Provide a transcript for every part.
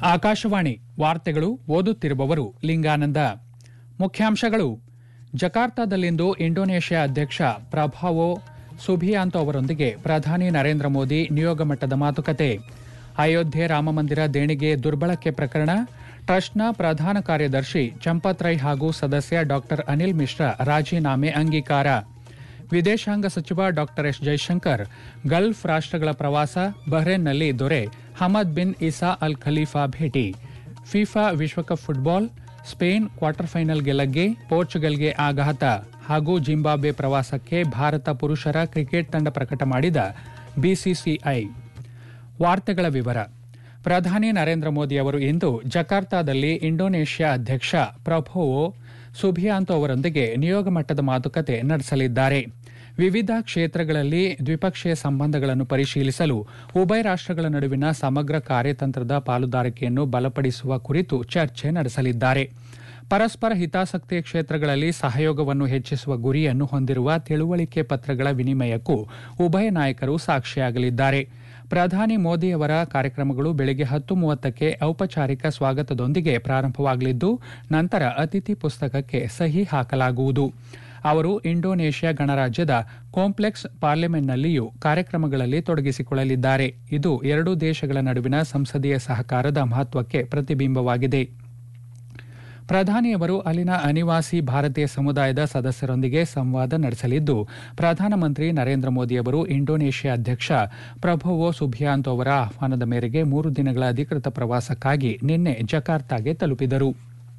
ಆಕಾಶವಾಣಿ ವಾರ್ತೆಗಳು ಓದುತ್ತಿರುವವರು ಲಿಂಗಾನಂದ ಮುಖ್ಯಾಂಶಗಳು ಜಕಾರ್ತಾದಲ್ಲಿಂದು ಇಂಡೋನೇಷ್ಯಾ ಅಧ್ಯಕ್ಷ ಪ್ರಭಾವೋ ಸುಬಿಯಾಂತೋ ಅವರೊಂದಿಗೆ ಪ್ರಧಾನಿ ನರೇಂದ್ರ ಮೋದಿ ನಿಯೋಗ ಮಟ್ಟದ ಮಾತುಕತೆ ಅಯೋಧ್ಯೆ ರಾಮಮಂದಿರ ದೇಣಿಗೆ ದುರ್ಬಳಕೆ ಪ್ರಕರಣ ಟ್ರಸ್ಟ್ನ ಪ್ರಧಾನ ಕಾರ್ಯದರ್ಶಿ ಚಂಪತ್ ರೈ ಹಾಗೂ ಸದಸ್ಯ ಡಾ ಅನಿಲ್ ಮಿಶ್ರಾ ರಾಜೀನಾಮೆ ಅಂಗೀಕಾರ ವಿದೇಶಾಂಗ ಸಚಿವ ಡಾ ಎಸ್ ಜೈಶಂಕರ್ ಗಲ್ಫ್ ರಾಷ್ಟ್ರಗಳ ಪ್ರವಾಸ ಬಹ್ರೇನ್ನಲ್ಲಿ ದೊರೆ Hamad bin Isa al Khalifa ಭೇಟಿ ಫಿಫಾ ವಿಶ್ವಕಪ್ ಫುಟ್ಬಾಲ್ ಸ್ಪೇನ್ ಕ್ವಾರ್ಟರ್ ಫೈನಲ್ಗೆ ಲಗ್ಗೆ ಪೋರ್ಚುಗಲ್ಗೆ ಆಘಾತ ಹಾಗೂ ಜಿಂಬಾಬ್ವೆ ಪ್ರವಾಸಕ್ಕೆ ಭಾರತ ಪುರುಷರ ಕ್ರಿಕೆಟ್ ತಂಡ ಪ್ರಕಟ ಮಾಡಿದ ಬಿಸಿಸಿಐ ವಾರ್ತೆಗಳ ವಿವರ ಪ್ರಧಾನಿ ನರೇಂದ್ರ ಮೋದಿ ಅವರು ಇಂದು ಜಕಾರ್ತಾದಲ್ಲಿ ಇಂಡೋನೇಷ್ಯಾ ಅಧ್ಯಕ್ಷ ಪ್ರಭೋವೋ ಸುಬಿಯಾಂತೋ ಅವರೊಂದಿಗೆ ನಿಯೋಗ ಮಟ್ಟದ ಮಾತುಕತೆ ನಡೆಸಲಿದ್ದಾರೆ ವಿವಿಧ ಕ್ಷೇತ್ರಗಳಲ್ಲಿ ದ್ವಿಪಕ್ಷೀಯ ಸಂಬಂಧಗಳನ್ನು ಪರಿಶೀಲಿಸಲು ಉಭಯ ರಾಷ್ಟ್ರಗಳ ನಡುವಿನ ಸಮಗ್ರ ಕಾರ್ಯತಂತ್ರದ ಪಾಲುದಾರಿಕೆಯನ್ನು ಬಲಪಡಿಸುವ ಕುರಿತು ಚರ್ಚೆ ನಡೆಸಲಿದ್ದಾರೆ ಪರಸ್ಪರ ಹಿತಾಸಕ್ತಿಯ ಕ್ಷೇತ್ರಗಳಲ್ಲಿ ಸಹಯೋಗವನ್ನು ಹೆಚ್ಚಿಸುವ ಗುರಿಯನ್ನು ಹೊಂದಿರುವ ತಿಳುವಳಿಕೆ ಪತ್ರಗಳ ವಿನಿಮಯಕ್ಕೂ ಉಭಯ ನಾಯಕರು ಸಾಕ್ಷಿಯಾಗಲಿದ್ದಾರೆ ಪ್ರಧಾನಿ ಮೋದಿ ಅವರ ಕಾರ್ಯಕ್ರಮಗಳು ಬೆಳಗ್ಗೆ ಹತ್ತು ಮೂವತ್ತಕ್ಕೆ ಔಪಚಾರಿಕ ಸ್ವಾಗತದೊಂದಿಗೆ ಪ್ರಾರಂಭವಾಗಲಿದ್ದು ನಂತರ ಅತಿಥಿ ಪುಸ್ತಕಕ್ಕೆ ಸಹಿ ಹಾಕಲಾಗುವುದು ಅವರು ಇಂಡೋನೇಷ್ಯಾ ಗಣರಾಜ್ಯದ ಕಾಂಪ್ಲೆಕ್ಸ್ ಪಾರ್ಲಿಮೆಂಟ್ನಲ್ಲಿಯೂ ಕಾರ್ಯಕ್ರಮಗಳಲ್ಲಿ ತೊಡಗಿಸಿಕೊಳ್ಳಲಿದ್ದಾರೆ ಇದು ಎರಡೂ ದೇಶಗಳ ನಡುವಿನ ಸಂಸದೀಯ ಸಹಕಾರದ ಮಹತ್ವಕ್ಕೆ ಪ್ರತಿಬಿಂಬವಾಗಿದೆ ಪ್ರಧಾನಿಯವರು ಅಲ್ಲಿನ ಅನಿವಾಸಿ ಭಾರತೀಯ ಸಮುದಾಯದ ಸದಸ್ಯರೊಂದಿಗೆ ಸಂವಾದ ನಡೆಸಲಿದ್ದು ಪ್ರಧಾನಮಂತ್ರಿ ನರೇಂದ್ರ ಮೋದಿ ಅವರು ಇಂಡೋನೇಷ್ಯಾ ಅಧ್ಯಕ್ಷ ಪ್ರಭೋವೋ ಸುಬಿಯಾಂತೋ ಅವರ ಆಹ್ವಾನದ ಮೇರೆಗೆ ಮೂರು ದಿನಗಳ ಅಧಿಕೃತ ಪ್ರವಾಸಕ್ಕಾಗಿ ನಿನ್ನೆ ಜಕಾರ್ತಾಗೆ ತಲುಪಿದರು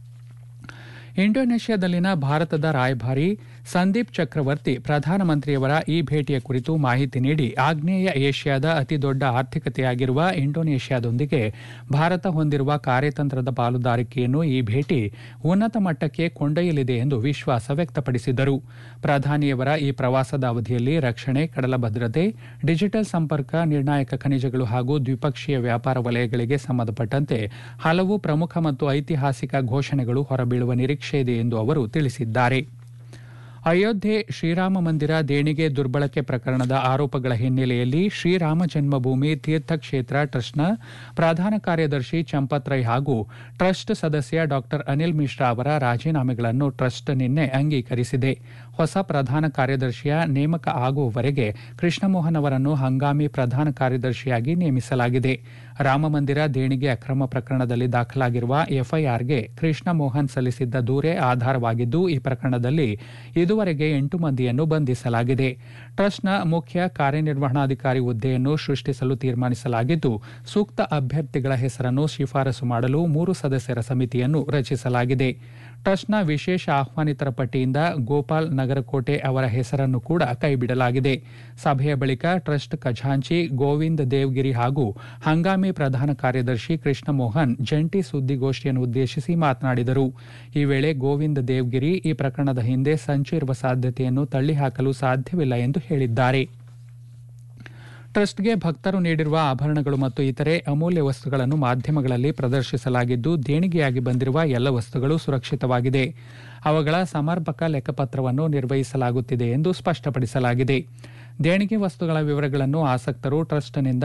ಇಂಡೋನೇಷ್ಯಾದಲ್ಲಿನ ಭಾರತದ ರಾಯಭಾರಿ ಸಂದೀಪ್ ಚಕ್ರವರ್ತಿ ಪ್ರಧಾನಮಂತ್ರಿಯವರ ಈ ಭೇಟಿಯ ಕುರಿತು ಮಾಹಿತಿ ನೀಡಿ ಆಗ್ನೇಯ ಏಷ್ಯಾದ ಅತಿದೊಡ್ಡ ಆರ್ಥಿಕತೆಯಾಗಿರುವ ಇಂಡೋನೇಷ್ಯಾದೊಂದಿಗೆ ಭಾರತ ಹೊಂದಿರುವ ಕಾರ್ಯತಂತ್ರದ ಪಾಲುದಾರಿಕೆಯನ್ನು ಈ ಭೇಟಿ ಉನ್ನತ ಮಟ್ಟಕ್ಕೆ ಕೊಂಡೊಯ್ಯಲಿದೆ ಎಂದು ವಿಶ್ವಾಸ ವ್ಯಕ್ತಪಡಿಸಿದರು ಪ್ರಧಾನಿಯವರ ಈ ಪ್ರವಾಸದ ಅವಧಿಯಲ್ಲಿ ರಕ್ಷಣೆ ಕಡಲ ಭದ್ರತೆ ಡಿಜಿಟಲ್ ಸಂಪರ್ಕ ನಿರ್ಣಾಯಕ ಖನಿಜಗಳು ಹಾಗೂ ದ್ವಿಪಕ್ಷೀಯ ವ್ಯಾಪಾರ ವಲಯಗಳಿಗೆ ಸಂಬಂಧಪಟ್ಟಂತೆ ಹಲವು ಪ್ರಮುಖ ಮತ್ತು ಐತಿಹಾಸಿಕ ಘೋಷಣೆಗಳು ಹೊರಬೀಳುವ ನಿರೀಕ್ಷೆ ಇದೆ ಎಂದು ಅವರು ತಿಳಿಸಿದ್ದಾರೆ ಅಯೋಧ್ಯೆ ಶ್ರೀರಾಮ ಮಂದಿರ ದೇಣಿಗೆ ದುರ್ಬಳಕೆ ಪ್ರಕರಣದ ಆರೋಪಗಳ ಹಿನ್ನೆಲೆಯಲ್ಲಿ ಶ್ರೀರಾಮ ಜನ್ಮಭೂಮಿ ತೀರ್ಥಕ್ಷೇತ್ರ ಟ್ರಸ್ಟ್ನ ಪ್ರಧಾನ ಕಾರ್ಯದರ್ಶಿ ಚಂಪತ್ ರೈ ಹಾಗೂ ಟ್ರಸ್ಟ್ ಸದಸ್ಯ ಡಾ ಅನಿಲ್ ಮಿಶ್ರಾ ಅವರ ರಾಜೀನಾಮೆಗಳನ್ನು ಟ್ರಸ್ಟ್ ನಿನ್ನೆ ಅಂಗೀಕರಿಸಿದೆ ಹೊಸ ಪ್ರಧಾನ ಕಾರ್ಯದರ್ಶಿಯ ನೇಮಕ ಆಗುವವರೆಗೆ ಕೃಷ್ಣಮೋಹನ್ ಅವರನ್ನು ಹಂಗಾಮಿ ಪ್ರಧಾನ ಕಾರ್ಯದರ್ಶಿಯಾಗಿ ನೇಮಿಸಲಾಗಿದೆ ರಾಮಮಂದಿರ ದೇಣಿಗೆ ಅಕ್ರಮ ಪ್ರಕರಣದಲ್ಲಿ ದಾಖಲಾಗಿರುವ ಎಫ್ಐಆರ್ಗೆ ಕೃಷ್ಣ ಮೋಹನ್ ಸಲ್ಲಿಸಿದ್ದ ದೂರೇ ಆಧಾರವಾಗಿದ್ದು ಈ ಪ್ರಕರಣದಲ್ಲಿ ಇದುವರೆಗೆ ಎಂಟು ಮಂದಿಯನ್ನು ಬಂಧಿಸಲಾಗಿದೆ ಟ್ರಸ್ಟ್ನ ಮುಖ್ಯ ಕಾರ್ಯನಿರ್ವಹಣಾಧಿಕಾರಿ ಹುದ್ದೆಯನ್ನು ಸೃಷ್ಟಿಸಲು ತೀರ್ಮಾನಿಸಲಾಗಿದ್ದು ಸೂಕ್ತ ಅಭ್ಯರ್ಥಿಗಳ ಹೆಸರನ್ನು ಶಿಫಾರಸು ಮಾಡಲು ಮೂರು ಸದಸ್ಯರ ಸಮಿತಿಯನ್ನು ರಚಿಸಲಾಗಿದೆ ಟ್ರಸ್ಟ್ನ ವಿಶೇಷ ಆಹ್ವಾನಿತರ ಪಟ್ಟಿಯಿಂದ ಗೋಪಾಲ್ ನಗರಕೋಟೆ ಅವರ ಹೆಸರನ್ನು ಕೂಡ ಕೈಬಿಡಲಾಗಿದೆ ಸಭೆಯ ಬಳಿಕ ಟ್ರಸ್ಟ್ ಖಜಾಂಚಿ ಗೋವಿಂದ್ ದೇವ್ಗಿರಿ ಹಾಗೂ ಹಂಗಾಮಿ ಪ್ರಧಾನ ಕಾರ್ಯದರ್ಶಿ ಕೃಷ್ಣ ಮೋಹನ್ ಜಂಟಿ ಸುದ್ದಿಗೋಷ್ಠಿಯನ್ನು ಉದ್ದೇಶಿಸಿ ಮಾತನಾಡಿದರು ಈ ವೇಳೆ ಗೋವಿಂದ್ ದೇವ್ಗಿರಿ ಈ ಪ್ರಕರಣದ ಹಿಂದೆ ಸಂಚು ಇರುವ ಸಾಧ್ಯತೆಯನ್ನು ತಳ್ಳಿಹಾಕಲು ಸಾಧ್ಯವಿಲ್ಲ ಎಂದು ಹೇಳಿದ್ದಾರೆ ಟ್ರಸ್ಟ್ಗೆ ಭಕ್ತರು ನೀಡಿರುವ ಆಭರಣಗಳು ಮತ್ತು ಇತರೆ ಅಮೂಲ್ಯ ವಸ್ತುಗಳನ್ನು ಮಾಧ್ಯಮಗಳಲ್ಲಿ ಪ್ರದರ್ಶಿಸಲಾಗಿದ್ದು ದೇಣಿಗೆಯಾಗಿ ಬಂದಿರುವ ಎಲ್ಲ ವಸ್ತುಗಳು ಸುರಕ್ಷಿತವಾಗಿದೆ ಅವುಗಳ ಸಮರ್ಪಕ ಲೆಕ್ಕಪತ್ರವನ್ನು ನಿರ್ವಹಿಸಲಾಗುತ್ತಿದೆ ಎಂದು ಸ್ಪಷ್ಟಪಡಿಸಲಾಗಿದೆ ದೇಣಿಗೆ ವಸ್ತುಗಳ ವಿವರಗಳನ್ನು ಆಸಕ್ತರು ಟ್ರಸ್ಟ್ನಿಂದ